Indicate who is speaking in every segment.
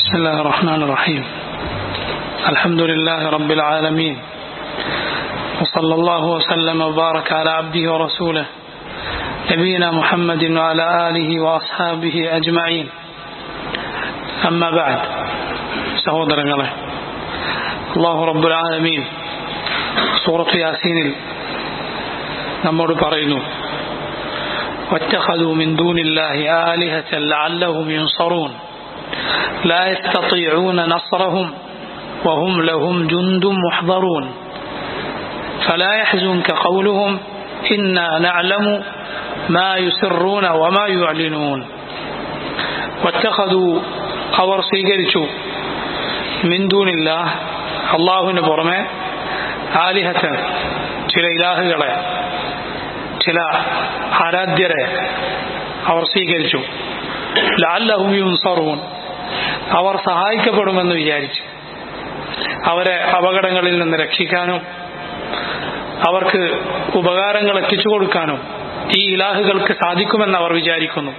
Speaker 1: بسم الله الرحمن الرحيم الحمد لله رب العالمين وصلى الله وسلم وبارك على عبده ورسوله نبينا محمد وعلى آله وأصحابه أجمعين أما بعد സഹോദരങ്ങളെ അള്ളാഹു റബ്ബുൽ ആലമീൻ സൂറത്ത് യാസീനിൽ നമ്മോട് പറയുന്നു واتخذوا من دون الله آلهة لعلهم ينصرون لا يستطيعون نصرهم وهم لهم جند محضرون فلا يحزنك قولهم إنا نعلم ما يسرون وما يعلنون واتخذوا അവർ സ്വീകരിച്ചു മിന്ദൂനില്ല അള്ളാഹുവിന് പുറമെ ആലിഹത്ത് ചില ഇലാഹുകളെ ചില ആരാധ്യരെ അവർ സ്വീകരിച്ചു ലാല്ലഹും യുൻസറൂൻ അവർ സഹായിക്കപ്പെടുമെന്ന് വിചാരിച്ചു അവരെ അപകടങ്ങളിൽ നിന്ന് രക്ഷിക്കാനും അവർക്ക് ഉപകാരങ്ങൾ എത്തിച്ചു കൊടുക്കാനും ഈ ഇലാഹുകൾക്ക് സാധിക്കുമെന്ന് അവർ വിചാരിക്കുന്നു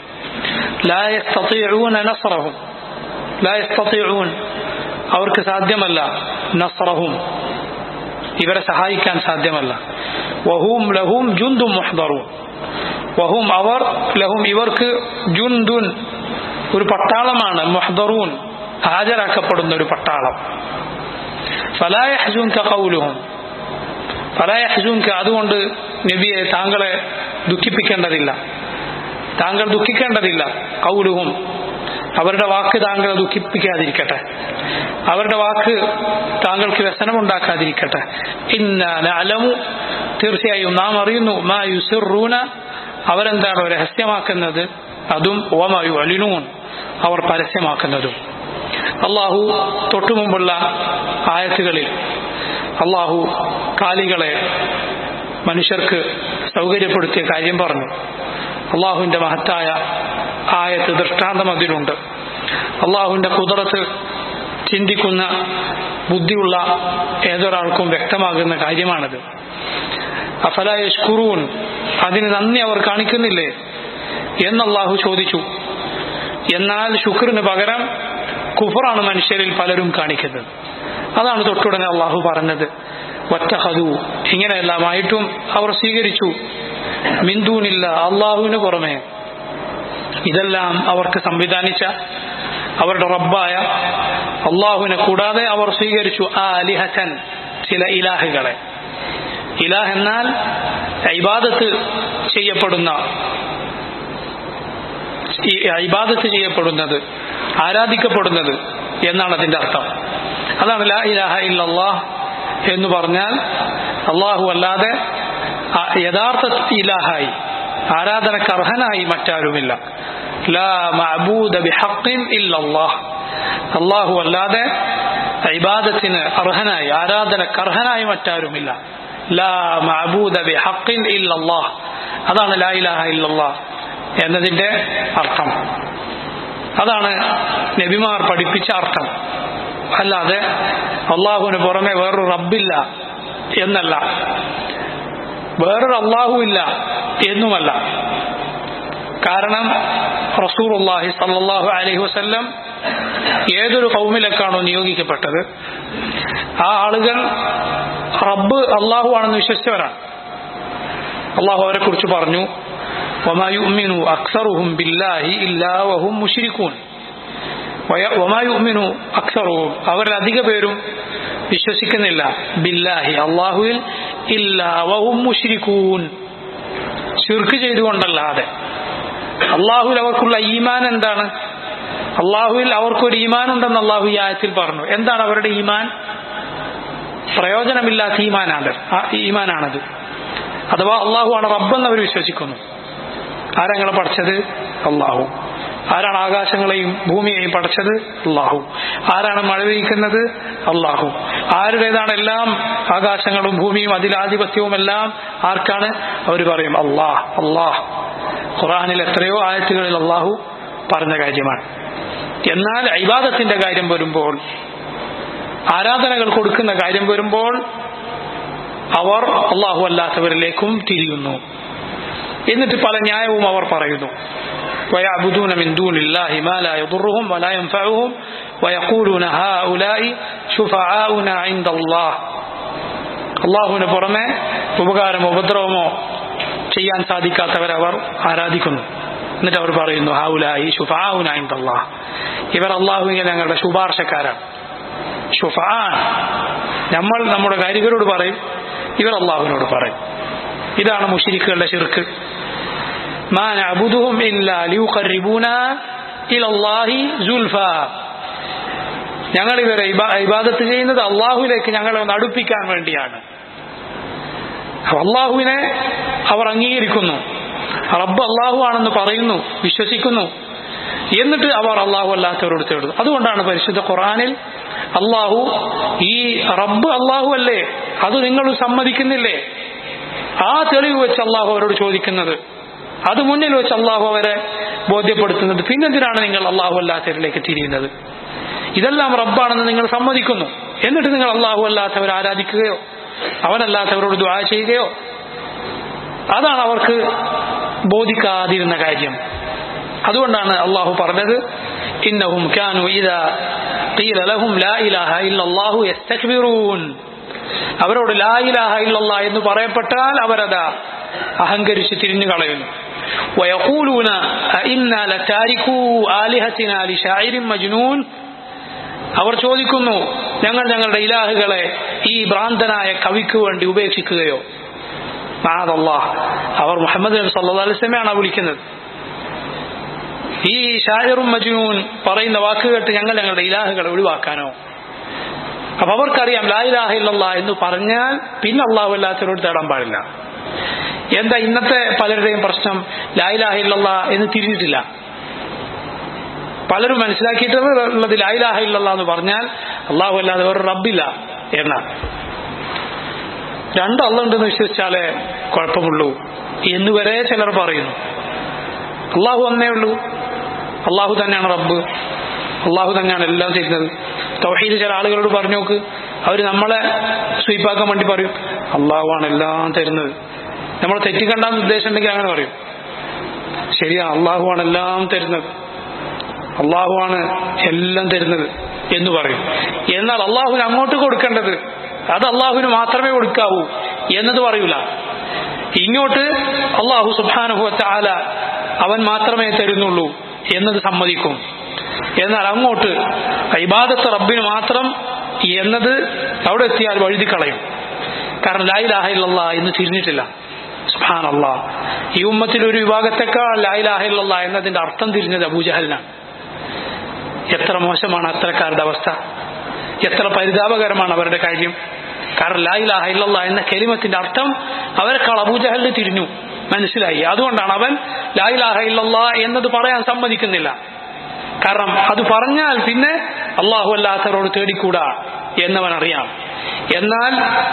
Speaker 1: നസ്രഹും അവർക്ക് സാധ്യമല്ല നസ്രഹും ഇവരെ സഹായിക്കാൻ സാധ്യമല്ല വഹൂം ലഹും ജുന്ദും മുഹ്ദറും വഹും അവർ ലഹും ഇവർക്ക് ജുന്ദുൻ ഒരു പട്ടാളമാണ് മുഹ്ദറൂൻ ഹാജരാക്കപ്പെടുന്ന ഒരു പട്ടാളം ഫലായഹ്ജുൻക കൗലുഹും ഫലായഹ്ജുൻക അതുകൊണ്ട് നബിയെ താങ്കളെ ദുഃഖിപ്പിക്കേണ്ടതില്ല താങ്കൾ ദുഃഖിക്കേണ്ടതില്ല കൗലുഹും അവരുടെ വാക്ക് താങ്കളെ ദുഃഖിപ്പിക്കാതിരിക്കട്ടെ അവരുടെ വാക്ക് താങ്കൾക്ക് വ്യസനമുണ്ടാക്കാതിരിക്കട്ടെ ഇന്നലമു തീർച്ചയായും നാം അറിയുന്നു മാ യുസിറൂന അവരെന്താണോ രഹസ്യമാക്കുന്നത് അതും ഓമായു അലിനൂൻ അവർ പരസ്യമാക്കുന്നതും അള്ളാഹു തൊട്ടുമുമ്പുള്ള ആയത്തുകളിൽ അള്ളാഹു കാലികളെ മനുഷ്യർക്ക് സൗകര്യപ്പെടുത്തിയ കാര്യം പറഞ്ഞു അള്ളാഹുവിന്റെ മഹത്തായ ആയത്ത് ദൃഷ്ടാന്തം അതിലുണ്ട് അള്ളാഹുവിന്റെ കുതിരത്ത് ചിന്തിക്കുന്ന ബുദ്ധിയുള്ള ഏതൊരാൾക്കും വ്യക്തമാകുന്ന കാര്യമാണത് അഫലായഷ്കുറൂൻ അതിന് നന്ദി അവർ കാണിക്കുന്നില്ലേ എന്നല്ലാഹു ചോദിച്ചു എന്നാൽ ശുക്രിന് പകരം കുഫറാണ് മനുഷ്യരിൽ പലരും കാണിക്കുന്നത് അതാണ് തൊട്ടുടനെ അള്ളാഹു പറഞ്ഞത് ഒറ്റഹതു ഇങ്ങനെയെല്ലാമായിട്ടും അവർ സ്വീകരിച്ചു മിന്ദൂനില്ല അള്ളാഹുവിന് പുറമെ ഇതെല്ലാം അവർക്ക് സംവിധാനിച്ച അവരുടെ റബ്ബായ അള്ളാഹുവിനെ കൂടാതെ അവർ സ്വീകരിച്ചു ആ അലിഹസൻ ചില ഇലാഹുകളെ ഇലാഹ് എന്നാൽ ഇബാദത്ത് ചെയ്യപ്പെടുന്ന ഇബാദത്ത് ചെയ്യപ്പെടുന്നത് ആരാധിക്കപ്പെടുന്നത് എന്നാണ് അതിന്റെ അർത്ഥം അതാണ് ലാ ഇലാഹ ഇല്ലല്ലാഹ് എന്ന് പറഞ്ഞാൽ അള്ളാഹു അല്ലാതെ യഥാർത്ഥ ഇലാഹായി ആരാധനക്ക് അർഹനായി മറ്റാരുമില്ല ലാ മഅബൂദ ബിഹഖിൻ ഇല്ലല്ലാഹ് അള്ളാഹു അല്ലാതെ ഇബാദത്തിന് അർഹനായി ആരാധനക്ക് അർഹനായി മറ്റാരുമില്ല ലാ മഅബൂദ ബിഹഖിൻ ഇല്ലല്ലാഹ് അതാണ് ലാ ഇലാഹ ഇല്ലല്ലാഹ് എന്നതിന്റെ അർത്ഥം അതാണ് നബിമാർ പഠിപ്പിച്ച അർത്ഥം അല്ലാതെ അള്ളാഹുവിന് പുറമെ വേറൊരു റബ്ബില്ല എന്നല്ല വേറൊരു അള്ളാഹു ഇല്ല എന്നുമല്ല കാരണം റസൂർ അള്ളാഹി സല്ലാഹു അലഹി വസ്ല്ലം ഏതൊരു കൗമിലേക്കാണോ നിയോഗിക്കപ്പെട്ടത് ആ ആളുകൾ റബ്ബ് അള്ളാഹു ആണെന്ന് വിശ്വസിച്ചവരാണ് അള്ളാഹു അവരെ കുറിച്ച് പറഞ്ഞു وما يؤمن أكثرهم بالله إلا وهم مشركون وما يؤمن أكثرهم അവരിൽ അധിക പേരും വിശ്വസിക്കുന്നില്ല ബില്ലാഹി അള്ളാഹുവിൽ ഇല്ലാ വഹും മുഷിരിക്കൂൻ ശുർക്ക് ചെയ്തുകൊണ്ടല്ലാതെ അള്ളാഹുവിൽ അവർക്കുള്ള ഈമാൻ എന്താണ് അള്ളാഹുവിൽ അവർക്കൊരു ഈമാൻ ഉണ്ടെന്ന് അള്ളാഹു ഈ ആയത്തിൽ പറഞ്ഞു എന്താണ് അവരുടെ ഈമാൻ പ്രയോജനമില്ലാത്ത ഈമാനാണ് ഈമാനാണത് അഥവാ അള്ളാഹു ആണ് റബ്ബെന്ന് അവർ വിശ്വസിക്കുന്നു ആരങ്ങളെ പഠിച്ചത് അള്ളാഹു ആരാണ് ആകാശങ്ങളെയും ഭൂമിയെയും പഠിച്ചത് അള്ളാഹു ആരാണ് മഴ പെയ്ക്കുന്നത് അള്ളാഹു ആരുടേതാണ് എല്ലാം ആകാശങ്ങളും ഭൂമിയും അതിലാധിപത്യവും എല്ലാം ആർക്കാണ് അവർ പറയും അള്ളാഹ് അള്ളാഹ് ഖുറാനിൽ എത്രയോ ആയത്തുകളിൽ അള്ളാഹു പറഞ്ഞ കാര്യമാണ് എന്നാൽ ഇബാദത്തിന്റെ കാര്യം വരുമ്പോൾ ആരാധനകൾ കൊടുക്കുന്ന കാര്യം വരുമ്പോൾ അവർ അള്ളാഹു അല്ലാത്തവരിലേക്കും തിരിയുന്നു എന്നിട്ട് പല ന്യായവും അവർ പറയുന്നു ويعبدون من دون الله ما لا يضرهم ولا ينفعهم ويقولون هؤلاء شفعاؤنا عند الله അള്ളാഹുവിന് പുറമെ ഉപകാരമോ ഉപദ്രവമോ ചെയ്യാൻ സാധിക്കാത്തവരവർ ആരാധിക്കുന്നു എന്നിട്ട് അവർ പറയുന്നു ഹാവുലായി ഷുഫാവുനായിന്തല്ലാ ഇവർ അള്ളാഹുവിനെ ഞങ്ങളുടെ ശുപാർശക്കാരാണ് ഷുഫാ നമ്മൾ നമ്മുടെ കാര്യങ്ങളോട് പറയും ഇവർ അള്ളാഹുവിനോട് പറയും ഇതാണ് മുഷിരിക്കുകളുടെ ശിർക്ക് മാ നഅബുദുഹും ഇല്ലാ ലിയുഖർരിബൂന ഇലല്ലാഹി സുൽഫ ഞങ്ങൾ ഇവരെ ഇബാ- ഇബാദത്ത് ചെയ്യുന്നത് അള്ളാഹുവിലേക്ക് ഞങ്ങളെ ഒന്ന് അടുപ്പിക്കാൻ വേണ്ടിയാണ് അപ്പൊ അള്ളാഹുവിനെ അവർ അംഗീകരിക്കുന്നു റബ്ബ് അള്ളാഹു ആണെന്ന് പറയുന്നു വിശ്വസിക്കുന്നു എന്നിട്ട് അവർ അള്ളാഹു അല്ലാത്തവരോട് തേടുന്നു അതുകൊണ്ടാണ് പരിശുദ്ധ ഖുറാനിൽ അള്ളാഹു ഈ റബ്ബ് അള്ളാഹു അല്ലേ അത് നിങ്ങൾ സമ്മതിക്കുന്നില്ലേ ആ തെളിവ് വെച്ച് അള്ളാഹു അവരോട് ചോദിക്കുന്നത് അത് മുന്നിൽ വെച്ച് അള്ളാഹു അവരെ ബോധ്യപ്പെടുത്തുന്നത് പിന്നെന്തിനാണ് നിങ്ങൾ അള്ളാഹു അല്ലാത്തവരിലേക്ക് തിരിയുന്നത് ഇതെല്ലാം റബ്ബാണെന്ന് നിങ്ങൾ സമ്മതിക്കുന്നു എന്നിട്ട് നിങ്ങൾ അള്ളാഹു അല്ലാത്തവർ ആരാധിക്കുകയോ അവനല്ലാത്തവരോട് ദ്വാ ചെയ്യുകയോ അതാണ് അവർക്ക് ബോധിക്കാതിരുന്ന കാര്യം അതുകൊണ്ടാണ് അള്ളാഹു പറഞ്ഞത് ഇന്നഹും കാനു ഇദാ ഖീല ലഹും ലാ ഇലാഹ ഇല്ലല്ലാഹു യസ്തക്ബിറൂൻ അവരോട് ലാ ഇലാഹ ഇല്ലല്ലാ എന്ന് പറയപ്പെട്ടാൽ അവരതാ അഹങ്കരിച്ച് തിരിഞ്ഞു കളയുന്നു ويقولون أئنا لتاركو آلهتنا لشاعر مجنون അവർ ചോദിക്കുന്നു ഞങ്ങൾ ഞങ്ങളുടെ ഇലാഹുകളെ ഈ ഭ്രാന്തനായ കവിക്ക് വേണ്ടി ഉപേക്ഷിക്കുകയോ മാതല്ലാഹ് അവർ മുഹമ്മദ് നബി സല്ലല്ലാഹു അലൈഹി വസല്ലമയാണ് വിളിക്കുന്നത് ഈ ഷായറും മജ്നൂൻ പറയുന്ന വാക്ക് കേട്ട് ഞങ്ങൾ ഞങ്ങളുടെ ഇലാഹുകളെ ഒഴിവാക്കാനോ അപ്പൊ അവർക്കറിയാം ലാ ഇലാഹ ഇല്ലല്ലാ എന്ന് പറഞ്ഞാൽ പിന്നെ അള്ളാഹു അല്ലാത്തവരോട് തേടാൻ പാടില്ല എന്താ ഇന്നത്തെ പലരുടെയും പ്രശ്നം ലാ ഇലാഹ ഇല്ലല്ലാ എന്ന് തിരിഞ്ഞിട്ടില്ല പലരും മനസ്സിലാക്കിയിട്ടുള്ളത് ലാ ഇലാഹ ഇല്ലല്ലാ എന്ന് പറഞ്ഞാൽ അള്ളാഹു അല്ലാതെ വേറെ റബ്ബില്ല എന്നാണ് രണ്ട് അള്ള ഉണ്ടെന്ന് വിശ്വസിച്ചാലേ കുഴപ്പമുള്ളൂ എന്ന് വരെ ചിലർ പറയുന്നു അള്ളാഹു ഒന്നേ ഉള്ളൂ അള്ളാഹു തന്നെയാണ് റബ്ബ് അള്ളാഹു തന്നെയാണ് എല്ലാം ചെയ്യുന്നത് തൗഹീദ് ചില ആളുകളോട് പറഞ്ഞു നോക്ക് അവർ നമ്മളെ സ്വീപ്പാക്കാൻ വേണ്ടി പറയും അള്ളാഹുവാണ് എല്ലാം തരുന്നത് നമ്മൾ തെറ്റിക്കണ്ടെന്ന് ഉദ്ദേശം ഉണ്ടെങ്കിൽ അങ്ങനെ പറയും ശരിയാ അള്ളാഹുവാണ് എല്ലാം തരുന്നത് അള്ളാഹുവാണ് എല്ലാം തരുന്നത് എന്ന് പറയും എന്നാൽ അള്ളാഹുവിന് അങ്ങോട്ട് കൊടുക്കേണ്ടത് അത് അള്ളാഹുവിന് മാത്രമേ കൊടുക്കാവൂ എന്നത് പറയൂല ഇങ്ങോട്ട് അള്ളാഹു സുബാനുഭവത്തെ ആല അവൻ മാത്രമേ തരുന്നുള്ളൂ എന്നത് സമ്മതിക്കും എന്നാൽ അങ്ങോട്ട് ഇബാദത്ത് റബ്ബിന് മാത്രം എന്നത് അവിടെ എത്തിയാൽ വഴുതി കളയും കാരണം ലായിലാഹ ഇല്ലല്ലാ എന്ന് തിരിഞ്ഞിട്ടില്ല സുഹാൻ അള്ളാ ഈ ഉമ്മത്തിൽ ഒരു വിഭാഗത്തെക്കാൾ ലായിലാഹ ഇല്ലല്ലാ എന്നതിന്റെ അർത്ഥം തിരിഞ്ഞത് അബൂജഹലിനാണ് എത്ര മോശമാണ് അത്തരക്കാരുടെ അവസ്ഥ എത്ര പരിതാപകരമാണ് അവരുടെ കാര്യം കാരണം ലായിലാഹ ഇല്ലല്ലാ എന്ന കെലിമത്തിന്റെ അർത്ഥം അവരെക്കാൾ അബൂജഹലിന് തിരിഞ്ഞു മനസ്സിലായി അതുകൊണ്ടാണ് അവൻ ലായിലാഹ ഇല്ലല്ലാ എന്നത് പറയാൻ സമ്മതിക്കുന്നില്ല കാരണം അത് പറഞ്ഞാൽ പിന്നെ അള്ളാഹു അല്ലാത്തവരോട് തേടിക്കൂടാ എന്നവൻ അറിയാം എന്നാൽ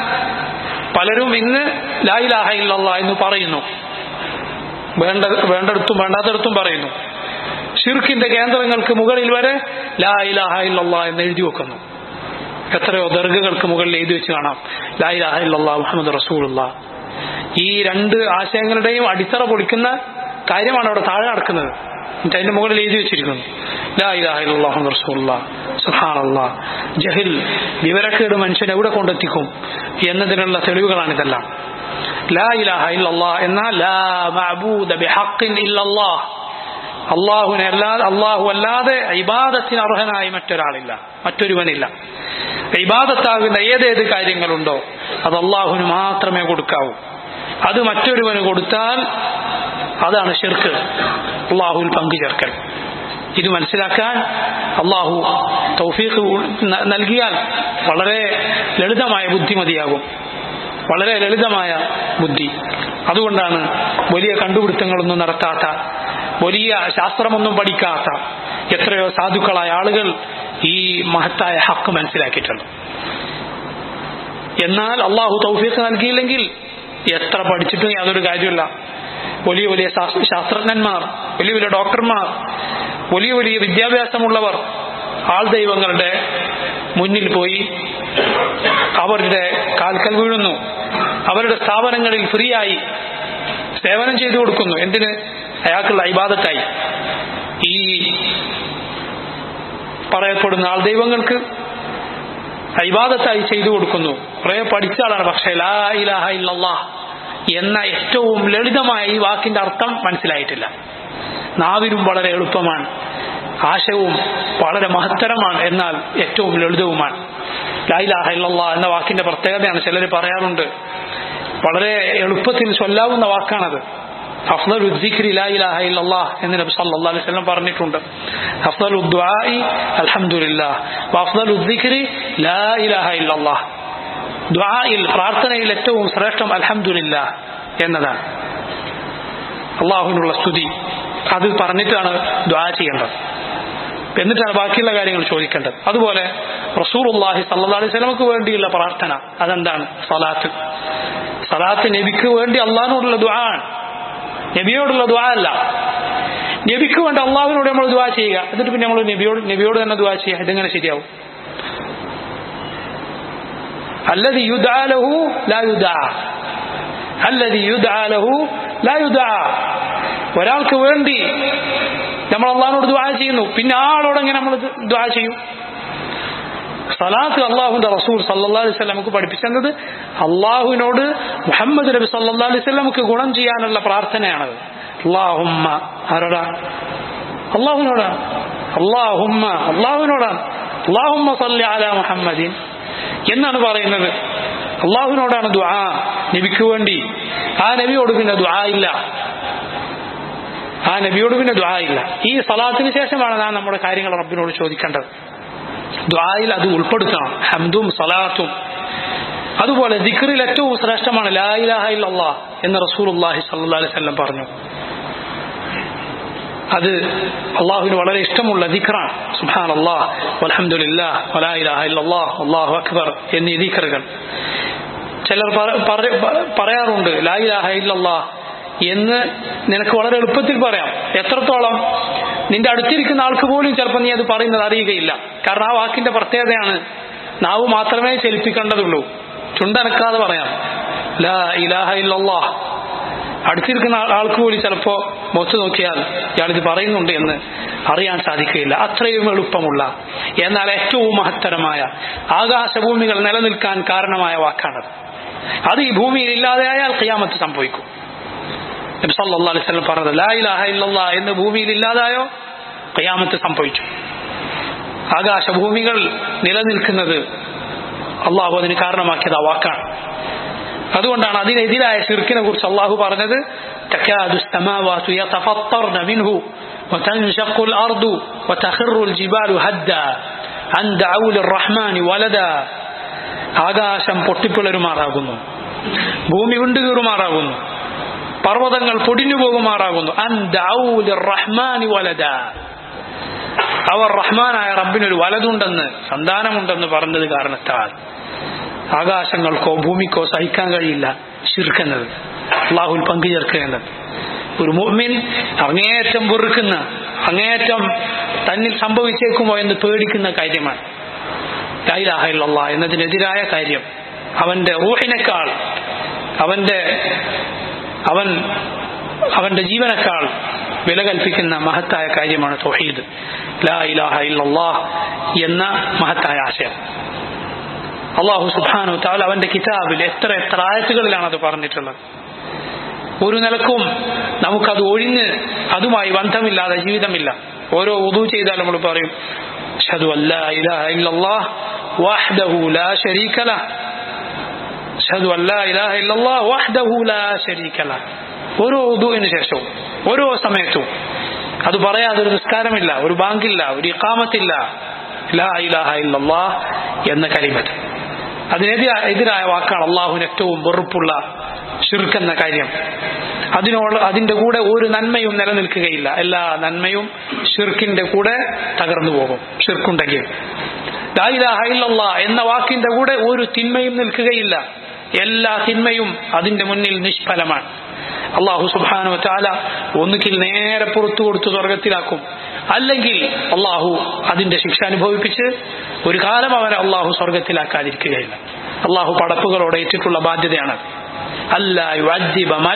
Speaker 1: പലരും ഇന്ന് ലായിലാഹ ഇല്ലല്ലാ എന്ന് പറയുന്നു വേണ്ട വേണ്ടടുത്തും വേണ്ടാത്തടത്തും പറയുന്നു ഷിർക്കിന്റെ കേന്ദ്രങ്ങൾക്ക് മുകളിൽ വരെ ലാ ഇലാഹ ഇല്ലല്ലാ എന്ന് എഴുതി വെക്കുന്നു എത്രയോ ദർഗകൾക്ക് മുകളിൽ എഴുതി വെച്ച് കാണാം ലാ ഇലാഹ ഇല്ലല്ലാ മുഹമ്മദ് റസൂലുള്ള ഈ രണ്ട് ആശയങ്ങളുടെയും അടിത്തറ പൊളിക്കുന്ന കാര്യമാണ് അവിടെ താഴെ നടക്കുന്നത് എന്നിട്ട് അതിന്റെ മുകളിൽ എഴുതി വെച്ചിരിക്കുന്നു ലാ ഇലാഹ ഇല്ലല്ലാ മുഹമ്മദ് റസൂലുള്ള സുബ്ഹാനല്ലാ ജഹിൽ വിവരക്കേട് മനുഷ്യൻ എവിടെ കൊണ്ടെത്തിക്കും എന്നതിനുള്ള തെളിവുകളാണിതെല്ലാം ലാ ഇലാഹ ഇല്ലല്ലാ എന്ന ലാ മഅബൂദ ബിഹഖിൻ ഇല്ലല്ലാഹ് അള്ളാഹുവിനെ അല്ലാതെ അള്ളാഹു അല്ലാതെ ഇബാദത്തിന് അർഹനായി മറ്റൊരാളില്ല മറ്റൊരുവനില്ല ഇബാദത്താകുന്ന ഏതേത് കാര്യങ്ങളുണ്ടോ അത് അള്ളാഹുവിന് മാത്രമേ കൊടുക്കാവൂ അത് മറ്റൊരുവന് കൊടുത്താൽ അതാണ് ഷിർക്ക് അള്ളാഹുവിൽ പങ്കു ചേർക്കൽ ഇത് മനസ്സിലാക്കാൻ അള്ളാഹു തൗഫീഖ് നൽകിയാൽ വളരെ ലളിതമായ ബുദ്ധിമതിയാകും വളരെ ലളിതമായ ബുദ്ധി അതുകൊണ്ടാണ് വലിയ കണ്ടുപിടുത്തങ്ങളൊന്നും നടത്താത്ത വലിയ ശാസ്ത്രമൊന്നും പഠിക്കാത്ത എത്രയോ സാധുക്കളായ ആളുകൾ ഈ മഹത്തായ ഹക്ക് മനസ്സിലാക്കിയിട്ടുണ്ട് എന്നാൽ അള്ളാഹു തൗഫീഖ് നൽകിയില്ലെങ്കിൽ എത്ര പഠിച്ചിട്ടും യാതൊരു കാര്യമില്ല വലിയ വലിയ ശാസ്ത്രജ്ഞന്മാർ വലിയ വലിയ ഡോക്ടർമാർ വലിയ വലിയ വിദ്യാഭ്യാസമുള്ളവർ ആൾ ദൈവങ്ങളുടെ മുന്നിൽ പോയി അവരുടെ കാൽക്കൽ വീഴുന്നു അവരുടെ സ്ഥാപനങ്ങളിൽ ഫ്രീ ആയി സേവനം ചെയ്തു കൊടുക്കുന്നു എന്തിന് അയാൾക്കുള്ള ഇബാദത്തായി ഈ പറയപ്പെടുന്ന ആൾ ദൈവങ്ങൾക്ക് ഇബാദത്തായി ചെയ്തു കൊടുക്കുന്നു കുറെ പഠിച്ച ആളാണ് പക്ഷേ ലാ ഇലാഹ ഇല്ലല്ലാഹ് എന്ന ഏറ്റവും ലളിതമായ ഈ വാക്കിന്റെ അർത്ഥം മനസ്സിലായിട്ടില്ല നാവിനും വളരെ എളുപ്പമാണ് ആശയവും വളരെ മഹത്തരമാണ് എന്നാൽ ഏറ്റവും ലളിതവുമാണ് ലാ ഇലാഹ ഇല്ലല്ലാഹ് എന്ന വാക്കിന്റെ പ്രത്യേകതയാണ് ചിലർ പറയാറുണ്ട് വളരെ എളുപ്പത്തിൽ ചൊല്ലാവുന്ന വാക്കാണത് അഫ്ദലു ദിക്രി ലാ ഇലാഹ ഇല്ലല്ലാഹ് എന്ന് നബി സല്ലല്ലാഹു അലൈഹി വസല്ലം പറഞ്ഞിട്ടുണ്ട് അഫ്ദലു ദുആഇ അൽഹംദുലില്ലാഹ് വഅഫ്ദലു ദിക്രി ലാ ഇലാഹ ഇല്ലല്ലാഹ് ദുആയിൽ പ്രാർത്ഥനയിൽ ഏറ്റവും ശ്രേഷ്ഠം അൽഹംദുലില്ലാഹ് എന്നതാണ് അള്ളാഹുവിനുള്ള സ്തുതി അത് പറഞ്ഞിട്ടാണ് ദുആ ചെയ്യേണ്ടത് എന്നിട്ടാണ് ബാക്കിയുള്ള കാര്യങ്ങൾ ചോദിക്കേണ്ടത് അതുപോലെ റസൂലുള്ളാഹി സല്ലല്ലാഹു അലൈഹി വസല്ലമക്ക് വേണ്ടിയുള്ള പ്രാർത്ഥന അതെന്താണ് സലാത്ത് സലാത്ത് നബിക്ക് വേണ്ടി അള്ളാഹിനോടുള്ള ദുആ ആണ് നബിയോടുള്ള ദുആ അല്ല നബിക്ക് വേണ്ടി അള്ളാഹുവിനോട് നമ്മൾ ദുആ ചെയ്യുക എന്നിട്ട് പിന്നെ നമ്മൾ നബിയോട് നബിയോട് തന്നെ ദുആ ചെയ്യുക ഇതെങ്ങനെ ശരിയാവും അല്ലതി യുദ്ആ ലഹു ലാ യുദ്ആ അല്ലതി യുദ്ആ ലഹു ലാ യുദ്ആ ഒരാൾക്ക് വേണ്ടി നമ്മൾ അള്ളാഹിനോട് ദുആ ചെയ്യുന്നു പിന്നെ ആ ആളോട് എങ്ങനെ നമ്മൾ ദുആ ചെയ്യും സലാത്ത് അള്ളാഹുന്റെ റസൂൽ സല്ലാ അലൈഹി സ്വലമുക്ക് പഠിപ്പിച്ചത് അള്ളാഹുവിനോട് മുഹമ്മദ് നബി സല്ലാ അലൈഹി സ്വലമുക്ക് ഗുണം ചെയ്യാനുള്ള പ്രാർത്ഥനയാണത് അള്ളാഹുമ്മ ആരോടാ അള്ളാഹുവിനോടാണ് അള്ളാഹുമ്മ അള്ളാഹുവിനോടാണ് അള്ളാഹുമ്മ സല്ലി അല മുഹമ്മദീൻ എന്നാണ് പറയുന്നത് അള്ളാഹുവിനോടാണ് ദുആ നബിക്ക് വേണ്ടി ആ നബിയോട് പിന്നെ ദുആ ഇല്ല ആ നബിയോട് പിന്നെ ദുആ ഇല്ല ഈ സലാത്തിന് ശേഷമാണ് നാം നമ്മുടെ കാര്യങ്ങൾ റബ്ബിനോട് ചോദിക്കേണ്ടത് ദ്വായിൽ അത് ഉൾപ്പെടുത്തണം ഹംദും സലാത്തും അതുപോലെ ദിക്റിൽ ഏറ്റവും ശ്രേഷ്ഠമാണ് ലാ ഇലാഹ ഇല്ലല്ലാ എന്ന് റസൂലുള്ളാഹി സ്വല്ലല്ലാഹി അലൈഹി വസല്ലം പറഞ്ഞു അത് അള്ളാഹുവിന് വളരെ ഇഷ്ടമുള്ള ദിക്റാണ് സുഹാൻ അള്ളാഹ് അലഹമുല്ലാ വലാ ഇലാഹ ഇല്ലല്ലാഹ് അള്ളാഹു അക്ബർ എന്നീ ദിക്റുകൾ ചിലർ പറയാറുണ്ട് ലാ ഇലാഹ ഇല്ലല്ലാഹ് എന്ന് നിനക്ക് വളരെ എളുപ്പത്തിൽ പറയാം എത്രത്തോളം നിന്റെ അടുത്തിരിക്കുന്ന ആൾക്ക് പോലും ചിലപ്പോൾ നീ അത് പറയുന്നത് അറിയുകയില്ല കാരണം ആ വാക്കിന്റെ പ്രത്യേകതയാണ് നാവ് മാത്രമേ ചലിപ്പിക്കേണ്ടതുള്ളൂ ചുണ്ടനക്കാതെ പറയാം ലാ ഇലാഹ ഇല്ലല്ലാ അടുത്തിരിക്കുന്ന ആൾക്ക് പോലും ചിലപ്പോ മുഖത്ത് നോക്കിയാൽ ഇയാൾ ഇത് പറയുന്നുണ്ട് എന്ന് അറിയാൻ സാധിക്കുകയില്ല അത്രയും എളുപ്പമുള്ള എന്നാൽ ഏറ്റവും മഹത്തരമായ ആകാശഭൂമികൾ നിലനിൽക്കാൻ കാരണമായ വാക്കാണത് അത് ഈ ഭൂമിയിൽ ഇല്ലാതെയായാൽ ഖിയാമത്ത് സംഭവിക്കും നബി സല്ലല്ലാഹു അലൈഹി വസല്ലം പറഞ്ഞത് ലാ ഇലാഹ ഇല്ലല്ലാഹ് എന്ന് ഭൂമിയിൽ ഇല്ലാതായോ ഖിയാമത്ത് സംഭവിച്ചു ആകാശഭൂമികൾ നിലനിൽക്കുന്നത് അള്ളാഹു അതിന് കാരണമാക്കിയത് ആ വാക്കാണ് അതുകൊണ്ടാണ് അതിനെതിരായ ഷിർക്കിനെ കുറിച്ച് അള്ളാഹു പറഞ്ഞത് تكاد السماوات يتفطرن منه وتنشق الأرض وتخر الجبال هدا أن دعوا للرحمن ولدا ആകാശം പൊട്ടിപ്പിളരുമാറാകുന്നു ഭൂമി വിണ്ടുകീറുമാറാകുന്നു പർവ്വതങ്ങൾ പൊടിഞ്ഞു പോകുമാറാകുന്നു റഹ്മാനി വലത അവർ റഹ്മാനായ റബ്ബിനൊരു വലതുണ്ടെന്ന് സന്താനമുണ്ടെന്ന് പറഞ്ഞത് കാരണത്താൽ ആകാശങ്ങൾക്കോ ഭൂമിക്കോ സഹിക്കാൻ കഴിയില്ല ശിർക്കുന്നത് അള്ളാഹുൽ പങ്കുചേർക്കുക എന്നത് ഒരു മുഅ്മിൻ അങ്ങേയറ്റം വെറുക്കുന്ന അങ്ങേയറ്റം തന്നിൽ സംഭവിച്ചേക്കുമോ എന്ന് പേടിക്കുന്ന കാര്യമാണ് ലൈലാഹില്ല എന്നതിനെതിരായ കാര്യം അവന്റെ ഊഹിനേക്കാൾ അവന്റെ അവൻ അവന്റെ ജീവനേക്കാൾ വില കൽപ്പിക്കുന്ന മഹത്തായ കാര്യമാണ് തൊഹീദ് ലാ ഇലാഹ ഇല്ലല്ലാഹ് എന്ന മഹത്തായ ആശയം അള്ളാഹു സുബാനു താൽ അവന്റെ കിതാബിൽ എത്ര എത്ര ആയത്തുകളിലാണ് അത് പറഞ്ഞിട്ടുള്ളത് ഒരു നിലക്കും നമുക്കത് ഒഴിഞ്ഞ് അതുമായി ബന്ധമില്ലാതെ ജീവിതമില്ല ഓരോ ഉദു ചെയ്താൽ നമ്മൾ പറയും അഷ്ഹദു അല്ലാ ഇലാഹ ഇല്ലല്ലാഹ് വഹ്ദഹു ലാ ശരീക ലഹ് അഷ്ഹദു അല്ലാ ഇലാഹ ഇല്ലല്ലാഹ് വഹ്ദഹു ലാ ശരീക ലഹ് ഓരോ ഉദുവിന് ശേഷവും ഓരോ സമയത്തും അത് പറയാതെ ഒരു നിസ്കാരമില്ല ഒരു ബാങ്കില്ല ഒരു ഇഖാമത്തില്ല ലാ ഇലാഹ ഇല്ലല്ലാഹ് എന്ന കലിമത്ത് അതിനെതിരായ എതിരായ വാക്കാണ് അള്ളാഹുവിന് ഏറ്റവും വെറുപ്പുള്ള ഷിർക്ക് കാര്യം അതിനോട് അതിന്റെ കൂടെ ഒരു നന്മയും നിലനിൽക്കുകയില്ല എല്ലാ നന്മയും ഷിർക്കിന്റെ കൂടെ തകർന്നു പോകും ഷിർക്കുണ്ടെങ്കിൽ എന്ന വാക്കിന്റെ കൂടെ ഒരു തിന്മയും നിൽക്കുകയില്ല എല്ലാ തിന്മയും അതിന്റെ മുന്നിൽ നിഷ്ഫലമാണ് അള്ളാഹു സുബാനു ചാല ഒന്നുകിൽ നേരെ പുറത്തു കൊടുത്ത് സ്വർഗത്തിലാക്കും അല്ലെങ്കിൽ അള്ളാഹു അതിന്റെ ശിക്ഷ അനുഭവിപ്പിച്ച് ഒരു കാലം അവനെ അള്ളാഹു സ്വർഗത്തിലാക്കാതിരിക്കുകയില്ല അള്ളാഹു പടപ്പുകളോട് ഏറ്റിട്ടുള്ള ബാധ്യതയാണ്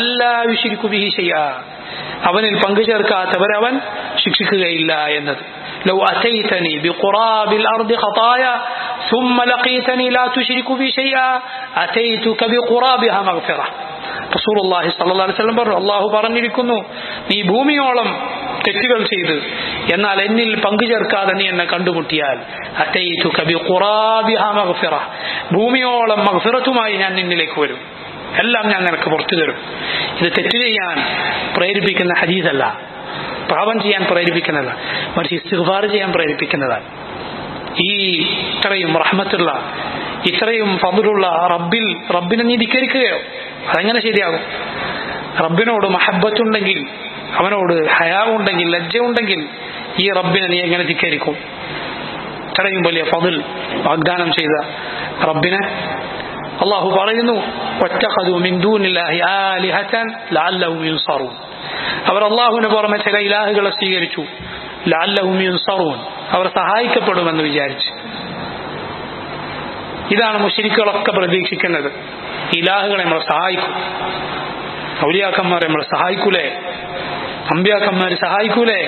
Speaker 1: അവനിൽ പങ്കുചേർക്കാത്തവരവൻ ശിക്ഷിക്കുകയില്ല എന്നത് لو أتيتني بقراب الأرض خطايا ثم لقيتني لا تشرك بي شيئا أتيتك بقرابها مغفرة റസൂൽ അള്ളാഹി സല്ലാ വല്ലം പറഞ്ഞു അള്ളാഹു പറഞ്ഞിരിക്കുന്നു നീ ഭൂമിയോളം തെറ്റുകൾ ചെയ്ത് എന്നാൽ എന്നിൽ പങ്കു ചേർക്കാതെ നീ എന്നെ കണ്ടുമുട്ടിയാൽ ഭൂമിയോളം മഗ്ഫിറത്തുമായി ഞാൻ നിന്നിലേക്ക് വരും എല്ലാം ഞാൻ നിനക്ക് പുറത്തു തരും ഇത് തെറ്റ് ചെയ്യാൻ പ്രേരിപ്പിക്കുന്ന ഹദീസല്ല പാപം ചെയ്യാൻ പ്രേരിപ്പിക്കുന്നതല്ല മറിച്ച് ഇസ്തിഫാർ ചെയ്യാൻ പ്രേരിപ്പിക്കുന്നതാണ് ഈ ഇത്രയും റഹ്മത്തുള്ള ഇത്രയും ഫതിലുള്ള റബ്ബിൽ റബ്ബിനെ നീ ധിക്കരിക്കുകയോ അതെങ്ങനെ ശരിയാകും റബ്ബിനോട് മഹബത്തുണ്ടെങ്കിൽ അവനോട് ഹയാവുണ്ടെങ്കിൽ ലജ്ജ ഉണ്ടെങ്കിൽ ഈ റബ്ബിനെ നീ എങ്ങനെ ധിക്കരിക്കും ഇത്രയും വലിയ ഫതിൽ വാഗ്ദാനം ചെയ്ത റബ്ബിനെ അള്ളാഹു പറയുന്നു അവർ അള്ളാഹുവിന് പുറമെ ചില ഇലാഹുകളെ സ്വീകരിച്ചു ലാല്ലഹും യുൻസറൂൻ അവർ സഹായിക്കപ്പെടുമെന്ന് വിചാരിച്ചു ഇതാണ് മുഷരിക്കുകളൊക്കെ പ്രതീക്ഷിക്കുന്നത് ഇലാഹുകളെ നമ്മളെ സഹായിക്കും ഔലിയാക്കന്മാരെ നമ്മളെ സഹായിക്കൂലേ അമ്പ്യാക്കന്മാർ സഹായിക്കൂലേ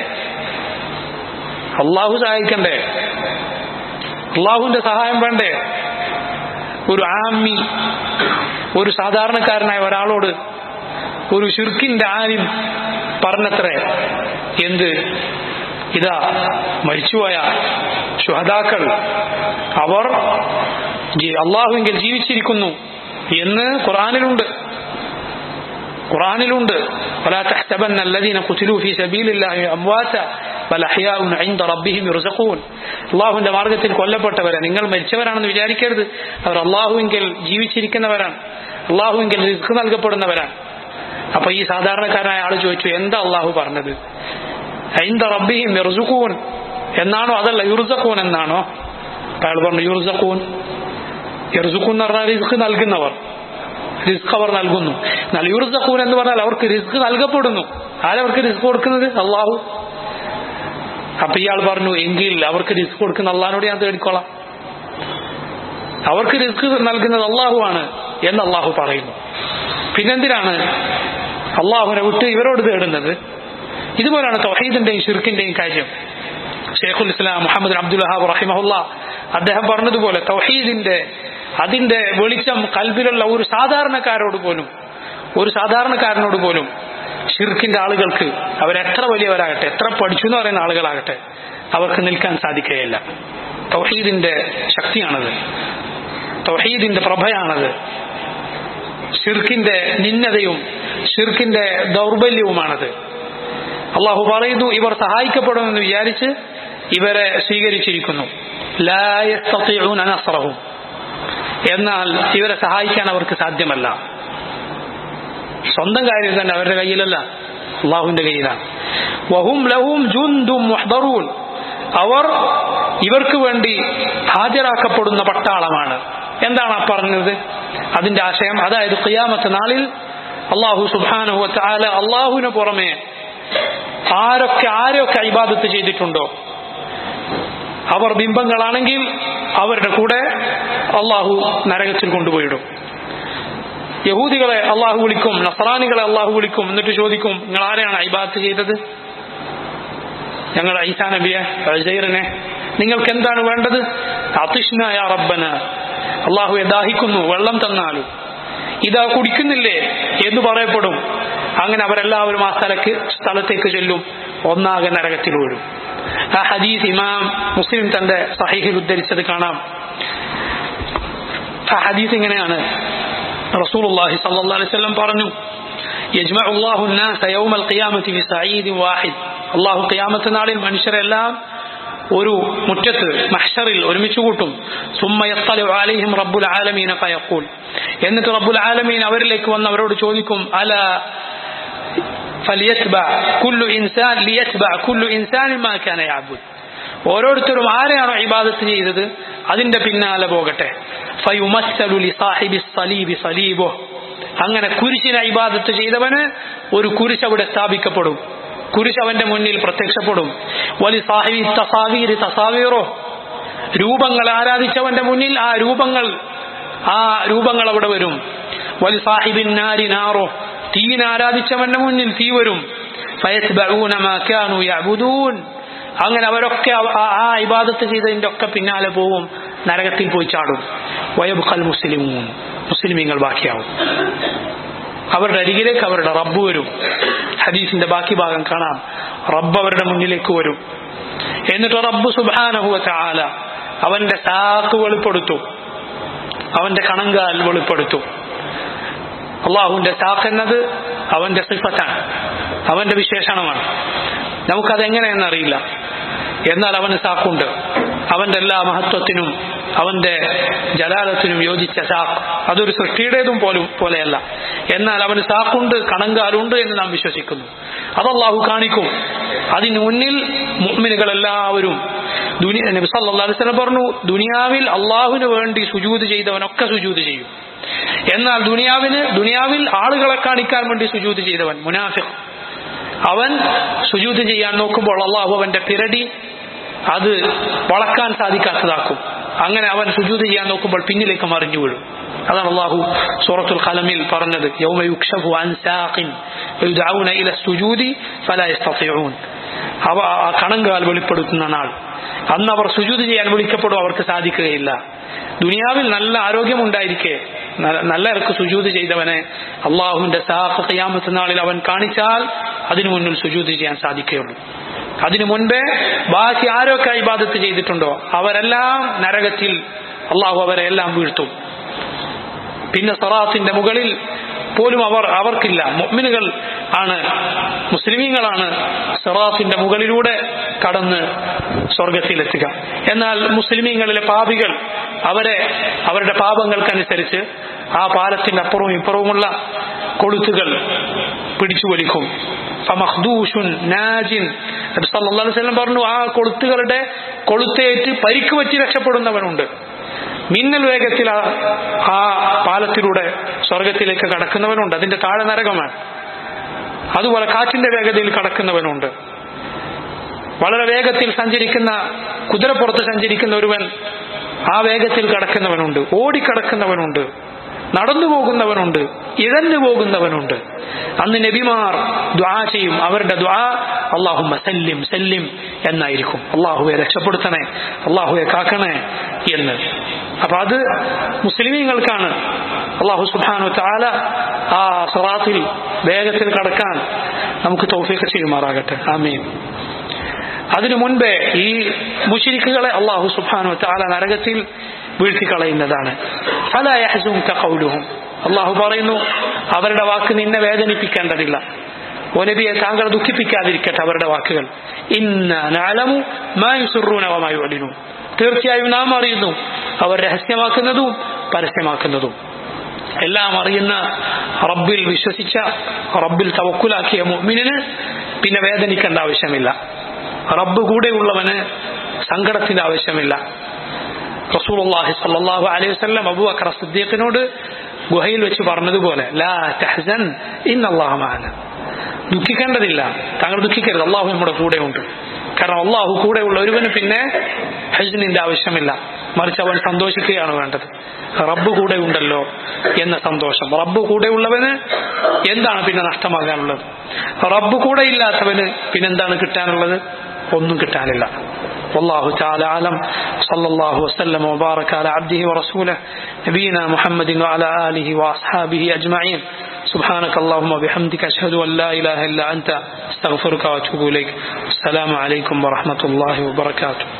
Speaker 1: അള്ളാഹു സഹായിക്കണ്ടേ അള്ളാഹുവിന്റെ സഹായം വേണ്ടേ ഒരു ആമി ഒരു സാധാരണക്കാരനായ ഒരാളോട് ഒരു ഷിർക്കിന്റെ ആരും പറഞ്ഞത്രേ എന്ത് ഇതാ മരിച്ചുപോയ ശുഹദാക്കൾ അവർ അള്ളാഹുവിൽ ജീവിച്ചിരിക്കുന്നു എന്ന് ഖുറാനിലുണ്ട് ഖുറാനിലുണ്ട് ولا تحسبن الذين قتلوا في سبيل الله امواتا بل احياء عند ربهم يرزقون അള്ളാഹുവിന്റെ മാർഗത്തിൽ കൊല്ലപ്പെട്ടവരെ നിങ്ങൾ മരിച്ചവരാണെന്ന് വിചാരിക്കരുത് അവർ അള്ളാഹുവിങ്കിൽ ജീവിച്ചിരിക്കുന്നവരാണ് അള്ളാഹുവിങ്കിൽ റിസ്ക് നൽകപ്പെടുന്നവരാണ് അപ്പൊ ഈ സാധാരണക്കാരനായ ആൾ ചോദിച്ചു എന്താ അള്ളാഹു പറഞ്ഞത് ഐന്ദ റബ്ബിഹിം യർസുഖൂൻ എന്നാണോ അതല്ല യുർസഖൂൻ എന്നാണോ അയാൾ പറഞ്ഞു യുർസഖൂൻ യർസുഖൂൻ എന്ന് പറഞ്ഞാൽ റിസ്ക് നൽകുന്നവർ റിസ്ക് അവർ നൽകുന്നു എന്നാൽ യുർസഖൂൻ എന്ന് പറഞ്ഞാൽ അവർക്ക് റിസ്ക് നൽകപ്പെടുന്നു ആരവർക്ക് റിസ്ക് കൊടുക്കുന്നത് അള്ളാഹു അപ്പൊ ഇയാൾ പറഞ്ഞു എങ്കിൽ അവർക്ക് റിസ്ക് കൊടുക്കുന്ന അള്ളഹാനോട് ഞാൻ തേടിക്കോളാം അവർക്ക് റിസ്ക് നൽകുന്നത് അള്ളാഹു ആണ് എന്ന് അള്ളാഹു പറയുന്നു പിന്നെന്തിനാണ് അള്ളാഹുവിനെ വിട്ട് ഇവരോട് തേടുന്നത് ഇതുപോലാണ് തൗഹീദിന്റെയും ഷിർക്കിന്റെയും കാര്യം ഷെയ്ഖുൽ ഇസ്ലാം മുഹമ്മദ് അബ്ദുൽ വഹാബ് റഹിമഹുല്ല അദ്ദേഹം പറഞ്ഞതുപോലെ തൗഹീദിന്റെ അതിന്റെ വെളിച്ചം കൽബിലുള്ള ഒരു സാധാരണക്കാരോട് പോലും ഒരു സാധാരണക്കാരനോട് പോലും ഷിർക്കിന്റെ ആളുകൾക്ക് അവരെത്ര വലിയവരാകട്ടെ എത്ര പഠിച്ചു എന്ന് പറയുന്ന ആളുകളാകട്ടെ അവർക്ക് നിൽക്കാൻ സാധിക്കുകയില്ല തൗഹീദിന്റെ ശക്തിയാണത് തൗഹീദിന്റെ പ്രഭയാണത് ഷിർക്കിന്റെ നിന്നതയും ഷിർക്കിന്റെ ദൗർബല്യവുമാണത് അള്ളാഹു പറയുന്നു ഇവർ സഹായിക്കപ്പെടുമെന്ന് വിചാരിച്ച് ഇവരെ സ്വീകരിച്ചിരിക്കുന്നു നസ്രഹും എന്നാൽ ഇവരെ സഹായിക്കാൻ അവർക്ക് സാധ്യമല്ല സ്വന്തം കാര്യം തന്നെ അവരുടെ കയ്യിലല്ല അള്ളാഹുവിന്റെ കയ്യിലാണ് വഹും ലഹും ജുന്ദും മുഹ്ദറൂൻ അവർ ഇവർക്ക് വേണ്ടി ഹാജരാക്കപ്പെടുന്ന പട്ടാളമാണ് എന്താണ് ആ പറഞ്ഞത് അതിന്റെ ആശയം അതായത് ഖിയാമത്ത് നാളിൽ അള്ളാഹു സുബാനുഹത്ത് ആല അള്ളാഹുവിന് പുറമെ ആരൊക്കെ ആരൊക്കെ ഇബാദത്ത് ചെയ്തിട്ടുണ്ടോ അവർ ബിംബങ്ങളാണെങ്കിൽ അവരുടെ കൂടെ അള്ളാഹു നരകത്തിൽ കൊണ്ടുപോയിടും യഹൂദികളെ അള്ളാഹു വിളിക്കും നസറാനികളെ അള്ളാഹു വിളിക്കും എന്നിട്ട് ചോദിക്കും നിങ്ങൾ ആരെയാണ് ഇബാദത്ത് ചെയ്തത് ഞങ്ങൾ ഐസാ നബിയെ ജൈറിനെ നിങ്ങൾക്ക് എന്താണ് വേണ്ടത് അതിഷ്ണായ റബ്ബന അള്ളാഹുയെ ദാഹിക്കുന്നു വെള്ളം തന്നാലും ഇതാ കുടിക്കുന്നില്ലേ എന്ന് പറയപ്പെടും അങ്ങനെ അവരെല്ലാവരും ആ സ്ഥലക്ക് സ്ഥലത്തേക്ക് ചെല്ലും ഒന്നാകെ നരകത്തിൽ വീഴും ആ ഹദീസ് ഇമാം മുസ്ലിം തന്റെ സഹീഹിൽ ഉദ്ധരിച്ചത് കാണാം ആ ഹദീസ് ഇങ്ങനെയാണ് റസൂലുള്ളാഹി സ്വല്ലല്ലാഹു അലൈഹി വസല്ലം പറഞ്ഞു يجمع الله الناس يوم القيامة في صعيد واحد الله قيامة നാളിൽ മനുഷ്യരെല്ലാം ഒരു മുറ്റത്ത് മഹ്ഷറിൽ ഒരുമിച്ച് കൂട്ടും സുമ്മ യത്തലു അലൈഹിം റബ്ബുൽ ആലമീന ഫയഖൂൽ എന്നിട്ട് റബ്ബുൽ ആലമീൻ അവരിലേക്ക് വന്ന് അവരോട് ചോദിക്കും അല فليتبع كل إنسان ليتبع كل إنسان ما كان يعبد ഓരോരുത്തരും ആരെയാണോ ഇബാദത്ത് ചെയ്തത് അതിന്റെ പിന്നാലെ പോകട്ടെ ഫയുമസ്സലു ലിസാഹിബി സലീബി സലീബോ അങ്ങനെ കുരിശിനെ ഇബാദത്ത് ചെയ്തവന് ഒരു കുരിശ് അവിടെ സ്ഥാപിക്കപ്പെടും കുരിശ് അവന്റെ മുന്നിൽ പ്രത്യക്ഷപ്പെടും വലി സാഹിബി തസാവീര് തസാവീറോ രൂപങ്ങൾ ആരാധിച്ചവന്റെ മുന്നിൽ ആ രൂപങ്ങൾ ആ രൂപങ്ങൾ അവിടെ വരും വലി സാഹിബിൻ നാരി നാറോ തീൻ ആരാധിച്ചവന്റെ മുന്നിൽ തീ വരും ഫയത്ബഊന മാ കാനൂ യഅബുദൂൻ അങ്ങനെ അവരൊക്കെ ആ- ആ- ആ ഇബാദത്ത് ചെയ്തതിന്റെ ഒക്കെ പിന്നാലെ പോവും നരകത്തിൽ പോയി ചാടും വയബുഖൽ മുസ്ലിമൂൻ മുസ്ലിമീങ്ങൾ ബാക്കിയാവും അവരുടെ അരികിലേക്ക് അവരുടെ റബ്ബ് വരും ഹദീസിന്റെ ബാക്കി ഭാഗം കാണാം റബ്ബ് അവരുടെ മുന്നിലേക്ക് വരും എന്നിട്ട് റബ്ബ് സുബാനഹുവ ചാല അവന്റെ സാക്ക് വെളിപ്പെടുത്തും അവന്റെ കണങ്കാൽ വെളിപ്പെടുത്തും അള്ളാഹുവിന്റെ സാഖ് എന്നത് അവന്റെ സിഫത്താണ് അവന്റെ വിശേഷണമാണ് നമുക്കതെങ്ങനെയെന്നറിയില്ല എന്നാൽ അവന് സാക്കുണ്ട് അവന്റെ എല്ലാ മഹത്വത്തിനും അവന്റെ ജലാലത്തിനും യോജിച്ച സാക്ക് അതൊരു സൃഷ്ടിയുടേതും പോലും പോലെയല്ല എന്നാൽ അവന് സാക്കുണ്ട് കണങ്കാലുണ്ട് എന്ന് നാം വിശ്വസിക്കുന്നു അത് അള്ളാഹു കാണിക്കും അതിന് മുന്നിൽ മുഅ്മിനുകൾ എല്ലാവരും ദുനി- നബി സല്ലല്ലാഹു അലൈഹി വസല്ലം പറഞ്ഞു ദുനിയാവിൽ അള്ളാഹുവിന് വേണ്ടി സുജൂത് ചെയ്തവനൊക്കെ സുജൂത് ചെയ്യും എന്നാൽ ദുനിയാവിന് ദുനിയാവിൽ ആളുകളെ കാണിക്കാൻ വേണ്ടി സുജൂത് ചെയ്തവൻ മുനാഫിഖ് അവൻ സുജൂത് ചെയ്യാൻ നോക്കുമ്പോൾ അള്ളാഹു അവന്റെ പിരടി അത് വളക്കാൻ സാധിക്കാത്തതാക്കും അങ്ങനെ അവൻ സുജൂത് ചെയ്യാൻ നോക്കുമ്പോൾ പിന്നിലേക്ക് മറിഞ്ഞു വീഴും അതാണ് അള്ളാഹു സൂറത്തുൽ ഖലമിൽ പറഞ്ഞത് യൗമ യുക്ഷഫു അൻ സാഖിൻ വയുദഊന ഇല സുജൂദി ഫലാ യസ്തതിഊൻ അവ ആ കണങ്കാൽ വെളിപ്പെടുത്തുന്ന നാൾ അന്ന് അവർ സുജൂത് ചെയ്യാൻ വിളിക്കപ്പെടും അവർക്ക് സാധിക്കുകയില്ല ദുനിയാവിൽ നല്ല ആരോഗ്യമുണ്ടായിരിക്കെ ന- നല്ല ഇറക്ക് സുജൂത് ചെയ്തവനെ അള്ളാഹുവിന്റെ സാഫ് ഖിയാമത്ത് നാളിൽ അവൻ കാണിച്ചാൽ അതിനു മുന്നിൽ സുജൂത് ചെയ്യാൻ സാധിക്കുകയുള്ളൂ അതിനു മുൻപേ ബാക്കി ആരൊക്കെ ഇബാദത്ത് ചെയ്തിട്ടുണ്ടോ അവരെല്ലാം നരകത്തിൽ അള്ളാഹു അവരെ എല്ലാം വീഴ്ത്തും പിന്നെ സറാത്തിന്റെ മുകളിൽ പോലും അവർ അവർക്കില്ല മുഅ്മിനുകൾ ആണ് മുസ്ലിമീങ്ങളാണ് സിറാത്തിന്റെ മുകളിലൂടെ കടന്ന് സ്വർഗത്തിലെത്തുക എന്നാൽ മുസ്ലിമീങ്ങളിലെ പാപികൾ അവരെ അവരുടെ പാപങ്ങൾക്കനുസരിച്ച് ആ പാലത്തിന്റെ അപ്പുറവും ഇപ്പുറവുമുള്ള കൊളുത്തുകൾ പിടിച്ചു വലിക്കും ഫമഖ്ദൂഷുൻ നാജിൻ നബി സല്ലല്ലാഹു അലൈഹി വസല്ലം പറഞ്ഞു ആ കൊളുത്തുകളുടെ കൊളുത്തേറ്റ് പരിക്ക് പറ്റി രക്ഷപ്പെടുന്നവനുണ്ട് മിന്നൽ വേഗത്തിൽ ആ ആ പാലത്തിലൂടെ സ്വർഗത്തിലേക്ക് കടക്കുന്നവനുണ്ട് അതിന്റെ താഴെ നരകമാണ് അതുപോലെ കാറ്റിന്റെ വേഗതയിൽ കടക്കുന്നവനുണ്ട് വളരെ വേഗത്തിൽ സഞ്ചരിക്കുന്ന കുതിരപ്പുറത്ത് സഞ്ചരിക്കുന്ന ഒരുവൻ ആ വേഗത്തിൽ കടക്കുന്നവനുണ്ട് ഓടിക്കടക്കുന്നവനുണ്ട് നടന്നു പോകുന്നവനുണ്ട് ഇഴഞ്ഞു പോകുന്നവനുണ്ട് അന്ന് നബിമാർ ദ്വാ ചെയ്യും അവരുടെ ദ്വാ അള്ളാഹു സല്ലിം സല്ലിം എന്നായിരിക്കും അള്ളാഹുവെ രക്ഷപ്പെടുത്തണേ അള്ളാഹുവെ കാക്കണേ എന്ന് അപ്പൊ അത് മുസ്ലിമീങ്ങൾക്കാണ് അള്ളാഹു സുബാനു താല ആ സറാത്തിൽ വേഗത്തിൽ കടക്കാൻ നമുക്ക് തൗഫീഖ് ചെയ്യുമാറാകട്ടെ ആമീൻ അതിനു മുൻപേ ഈ മുഷിരിക്കുകളെ അള്ളാഹു സുബാനു താല നരകത്തിൽ വീഴ്ത്തിക്കളയുന്നതാണ് ഫലാ യഹ്സുൻക ഖൗലുഹും അള്ളാഹു പറയുന്നു അവരുടെ വാക്ക് നിന്നെ വേദനിപ്പിക്കേണ്ടതില്ല ഓ നബിയെ താങ്കൾ ദുഃഖിപ്പിക്കാതിരിക്കട്ടെ അവരുടെ വാക്കുകൾ ഇന്ന നഅലമു മാ യുസിറൂന വമാ യുഅ്ലിനൂൻ തീർച്ചയായും നാം അറിയുന്നു അവർ രഹസ്യമാക്കുന്നതും പരസ്യമാക്കുന്നതും എല്ലാം അറിയുന്ന റബ്ബിൽ വിശ്വസിച്ച റബ്ബിൽ തവക്കുലാക്കിയ മുഅ്മിനിന് പിന്നെ വേദനിക്കേണ്ട ആവശ്യമില്ല റബ്ബ് കൂടെയുള്ളവന് സങ്കടത്തിന്റെ ആവശ്യമില്ല റസൂലുള്ളാഹി സ്വല്ലല്ലാഹു അലൈഹി വസല്ലം അബൂബക്കർ സിദ്ദീഖിനോട് ഗുഹയിൽ വെച്ച് പറഞ്ഞതുപോലെ ലാ തഹ്സൻ ഇന്നല്ലാഹു മഅന ദുഃഖിക്കേണ്ടതില്ല താങ്കൾ ദുഃഖിക്കരുത് അള്ളാഹു നമ്മുടെ കൂടെയുണ്ട് കാരണം അള്ളാഹു കൂടെയുള്ള ഒരുവന് പിന്നെ ഹജ്നിന്റെ ആവശ്യമില്ല മറിച്ച് അവൻ സന്തോഷിക്കുകയാണ് വേണ്ടത് റബ്ബ് കൂടെ ഉണ്ടല്ലോ എന്ന സന്തോഷം റബ്ബ് കൂടെയുള്ളവന് എന്താണ് പിന്നെ നഷ്ടമാകാനുള്ളത് റബ്ബ് കൂടെ ഇല്ലാത്തവന് പിന്നെന്താണ് കിട്ടാനുള്ളത് ഒന്നും കിട്ടാനില്ല والله تعالى أعلم صلى الله وسلم وبارك على عبده ورسوله نبينا محمد وعلى آله وأصحابه أجمعين سبحانك اللهم وبحمدك أشهد أن لا إله إلا أنت استغفرك وأتوب إليك السلام عليكم ورحمة الله وبركاته